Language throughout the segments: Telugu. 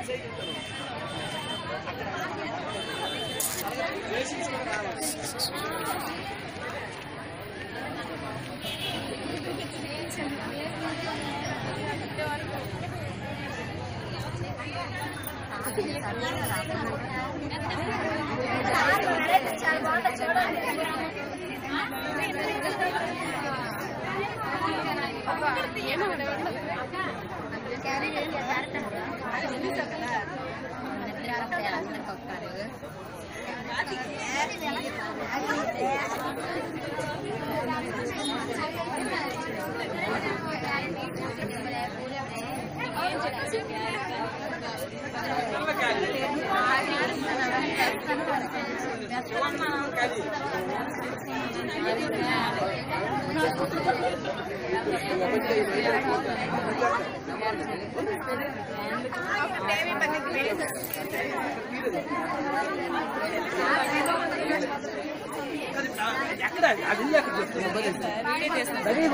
ఎక్కడ అది ఎక్కడ చెప్తున్నా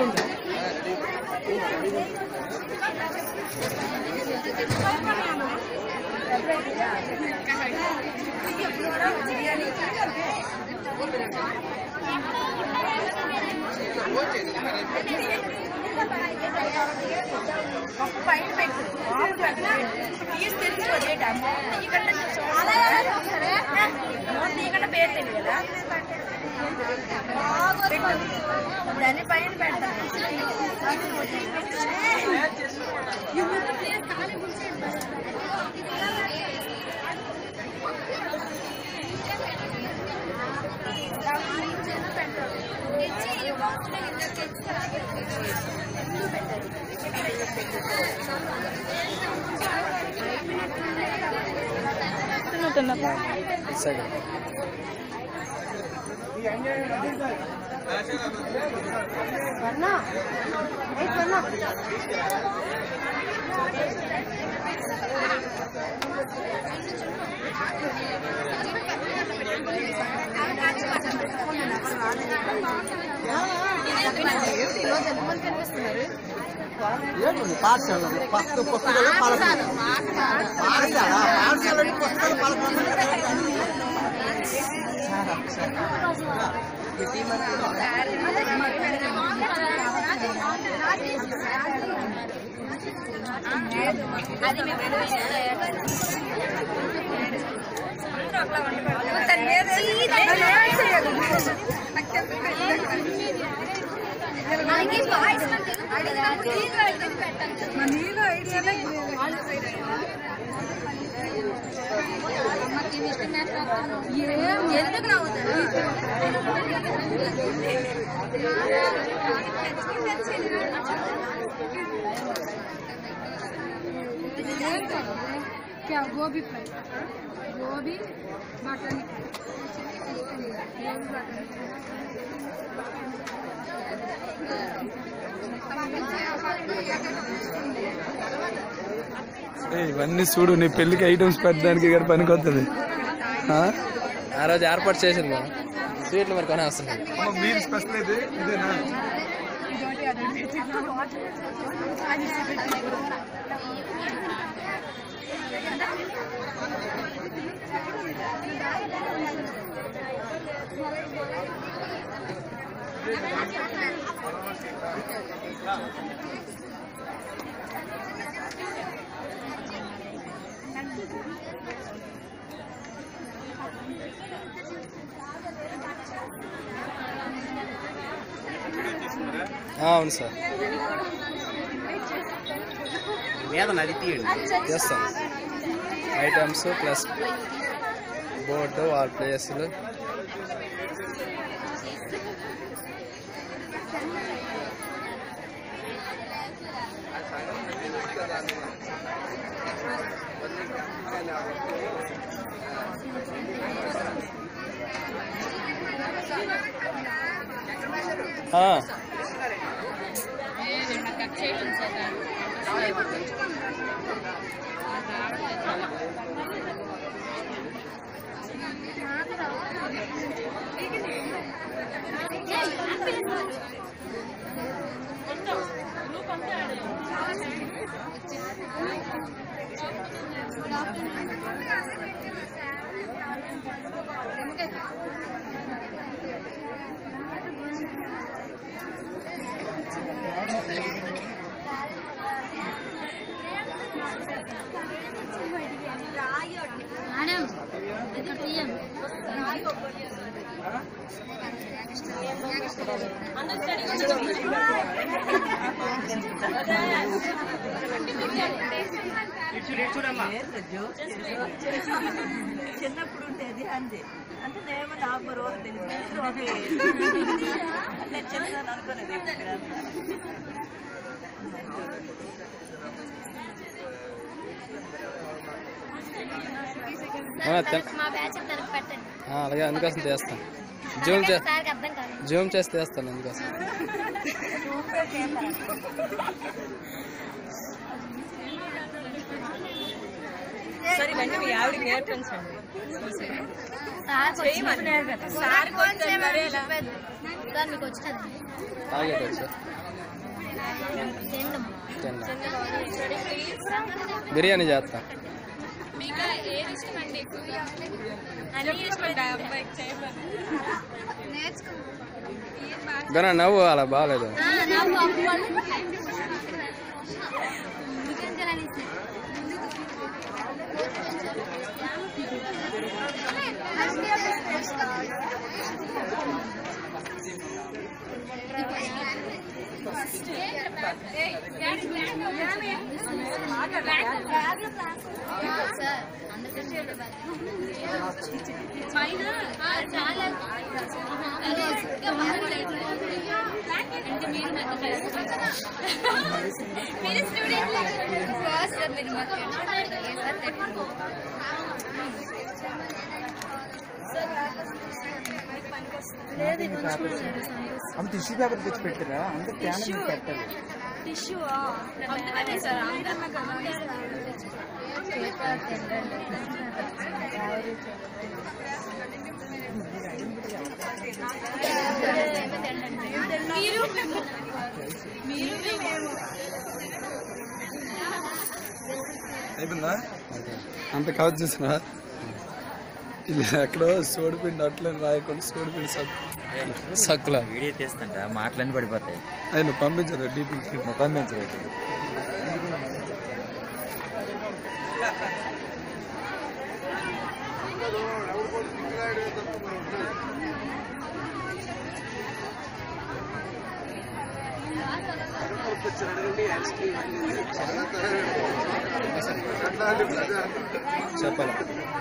పైన పెట్టు తీసి తెరిచి వదిలేటమ్మ నీకంటే నీకంటే పేరు తెలియదు కదా పెట్టు ఇప్పుడు అన్ని పైన పెడతాను ఏంటి పాఠశాల పుస్తక పుస్తకాలు పాఠశాల పాఠశాల పాఠశాల పుస్తకాలు అది మనకి పాయసం ఎందుకు నవ్వుతారు क्या गोभी फ्राई गोभी मटन ఏయ్, ఇవన్నీ చూడు నీ పెళ్లికి ఐటమ్స్ పెట్టడానికి ఇక్కడ పనికొస్తుంది ఆ? ఆ రోజు ఏర్పాటు చేసింది మా స్వీట్లు మరి కొని వస్తున్నాయి మీరు స్పెషల్ ఇది ఇదేనా ఆ, అవును సార్ మీద నది తీయండి చేస్తాం ఐటమ్స్ ప్లస్ బోర్డు వాళ్ళ ప్లేసులు ఆ. మేడం ఇది తీయం చిన్నప్పుడు ఉండేది అంది అంటే నేను నాకు రోజు తెలిసి ఒక అంటే చిన్నదాన్ని అనుకునేది ఇక్కడ అవునా, తె- మా బ్యాచ్ తనకు పెట్టండి ఆ, అలాగే అందుకోసం చేస్తాను జూమ్ చే సార్కి అర్థం కాదు జూమ్ చేసి చేస్తాను అందుకోసం సరే ఇవన్నీ మీ ఆవిడకి నేర్పించండి సార్ సార్ కొంచెం మరి ఎలా? సార్ మీకు వచ్చినది తాగేది వచ్చా తిండం తిన్నా బిర్యానీ చేస్తా గన నవ్వు అలా బాగాలేదు నాకు అప్పు వాళ్ళు చికెన్ బిర్యానీ సార్ అందరికీ చాలా మీరు స్టూడెంట్ సార్ మీరు మాకు అంత టిష్యూ పేపర్ తెచ్చి పెట్టిరా అంత క్యాన్ మీద పెట్టాలి అదే సార్ మీరు అయిపోయిందా అంత కవర్ చూసినా ఇలా ఎక్కడో సోడిపిండి అట్లే రాయకుండా సోడిపిండి సబ్ సక్కుల వీడియో తీస్తుంట మాటలన్నీ పడిపోతాయి ఆయన పంపించారు డీపీ పంపించలేదు చెప్పాలి